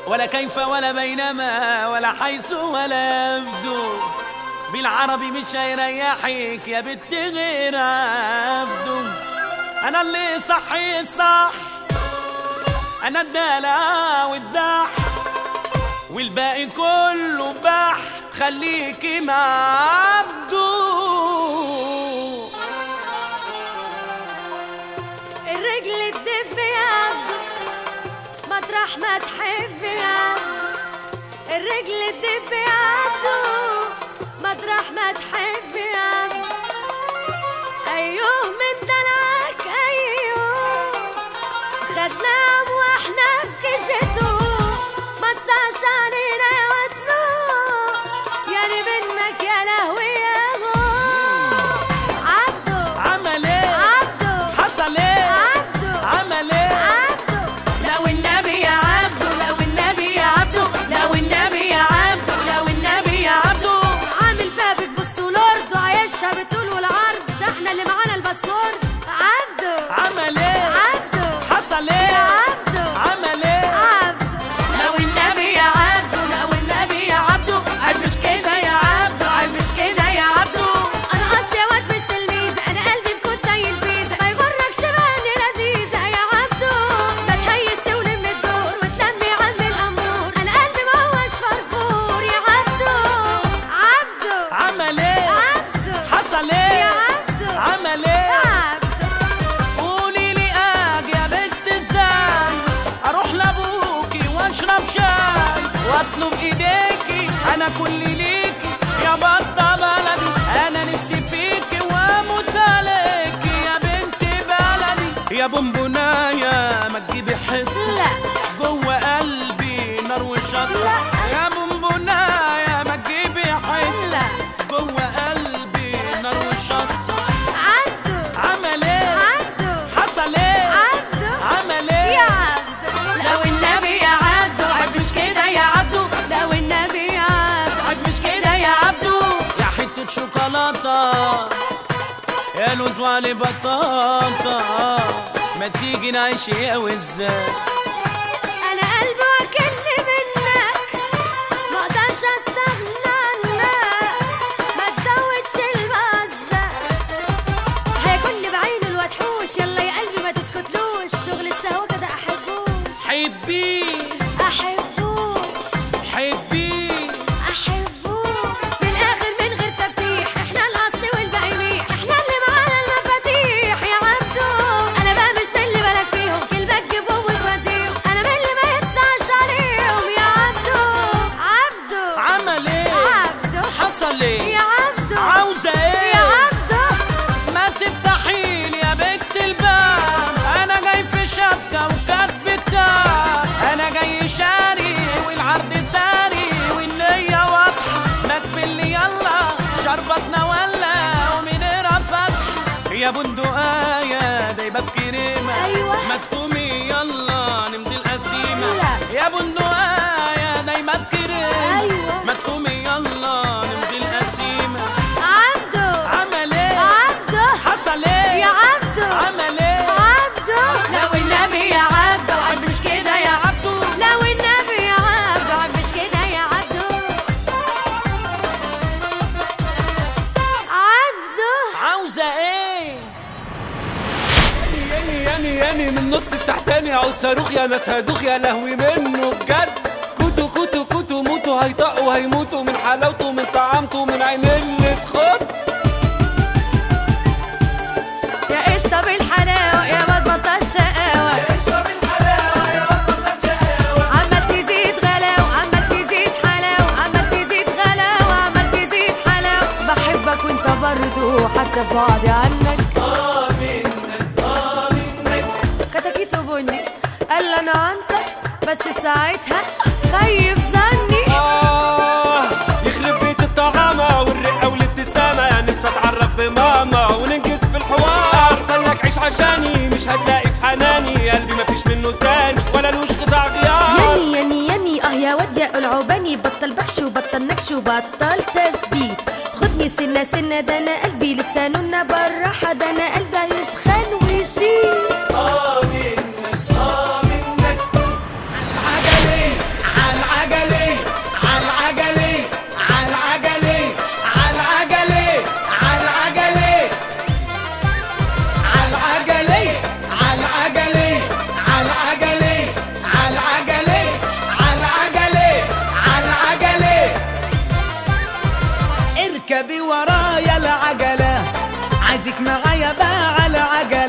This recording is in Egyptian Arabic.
ولا كيف ولا بينما ولا حيث ولا يبدو بالعربي مش هيريحك يا بنت غير عبده انا اللي صحي صح انا الدلع والدح والباقي كله بح خليكي مع عبده الرجل تدب يا عبدو مطرح ما تحب يا عبدو الرجل تدب يا عبدو مطرح ما تحب يا عبدو ايوه من دلعك ايوه خدناه واحنا في كشته ما تصعش علينا يا وطنو يعني منك يا لهوي يا هو عبدو عمل ايه عبدو حصل ايه عبدو عمل ايه عبدو لو النبي يا عبده لو النبي يا عبده لو النبي يا عبده لو النبي يا عبده عامل فيها بتبص ولورد وعايشها بطول والعرض ده احنا اللي معانا الباسورد عبدو عمل ايه عبدو حصل يا ايه عبدو عمل ايه عبدو لو النبي يا عبده لو النبي يا عبده عيب مش كده يا عبده عيب مش كده يا عبده انا اصلي واد مش تلميذة انا قلبي مكون زي الفيزا ما يغركش باني لذيذة يا عبدو ما تهيس ولم الدور وتلمي عم الامور انا قلبي ما هوش فرفور يا عبدو عبدو عمل ايه عبدو حصل يا ايه عبدو عمل ايه عبدو قولي لي اجي يا بنت ازاي اروح لابوكي واشرب شاي واطلب ايديكي انا كل ليكي يا بطه بلدي انا نفسي فيكي واموت عليكي يا بنت بلدي يا بونبونايه ما تجيبي حته لا جوه قلبي نار وشط لا. يا بونبونايه ما تجيبي حته لا جوه قلبي نار وشط عبدو عمل ايه عبدو حصل ايه عبدو عمل يا ايه عبدو لو النبي يا عبدو عيب مش كده يا عبدو لو النبي يا عبدو عيب مش كده يا عبدو يا حتة شوكولاتة يا لوز وعلي بطاطا ما تيجي نعيش يا وزاي انا قلبي واكلني منك ما اقدرش استغنى عنك ما تزودش المزة هيكون بعين الوحوش يلا يا قلبي ما تسكتلوش شغل السهوة كده احبوش حبيه احبوش حبيه احبوش من الاخر من غير تفتيح احنا الاصل والباقي ميح احنا اللي معانا المفاتيح يا عبدو انا بقى مش من اللي بالك فيهم كلمة تجيبهم وتوديهم انا من اللي ما يتسعش عليهم يا عبدو عبدو عمل ايه عبدو حصل يا ايه عبدو عاوزة يا ايه عبدو ما تفتحيلي يا بنت الباب انا جاي في شبكة وكاتب كتاب انا جاي شاري والعرض ساري والنية واضحة ما تبلي يلا شربتنا ولا ومنيرة فتح يا بندقاية دايبة في كريمة أيوة. ما تقومي يلا نمضي القسيمة لا. يا بندقاية دايبة في كريمة أيوة. ما تقومي يلا نمضي القسيمة عبدو عمل ايه عبدو حصل ايه يا عبدو عمل ايه عبدو لو النبي يا عبدو عيب مش كده يا عبدو لو النبي يا عبدو عيب مش كده يا عبدو عبدو عاوزة ايه ياني ياني ياني من نص التحتاني عود صاروخ يا ناس هدوخ يا لهوي منه بجد كوتو كوتو كوتو موتو هيطقوا هيموتوا من حلاوته من طعامته من عين اللي تخد يا قشطة بالحلاوة يا ما تبطل شقاوة عمال تزيد غلاوة عمال تزيد حلاوة عمال تزيد غلاوة عمال تزيد حلاوة بحبك وانت برضو حتى بعدي عنك كتاكيت وبني قال لي انا عنتك بس ساعتها خيب ظني آه يخرب بيت الطعامة والرقة والابتسامة يا نفسي اتعرف بماما وننجز في الحوار احسن لك عيش عشاني مش هتلاقي في حناني قلبي مفيش منه تاني ولا لوش قطع غيار يني يني يني اه يا واد يا العوباني بطل بحش وبطل نكش وبطل تثبيت خدني سنة سنة ده انا قلبي لسانه بالراحة ده انا قلبي هيسخن ويشيل آه منك آه منك اركبي ورايا العجلة عايزك معايا بقى على عجلة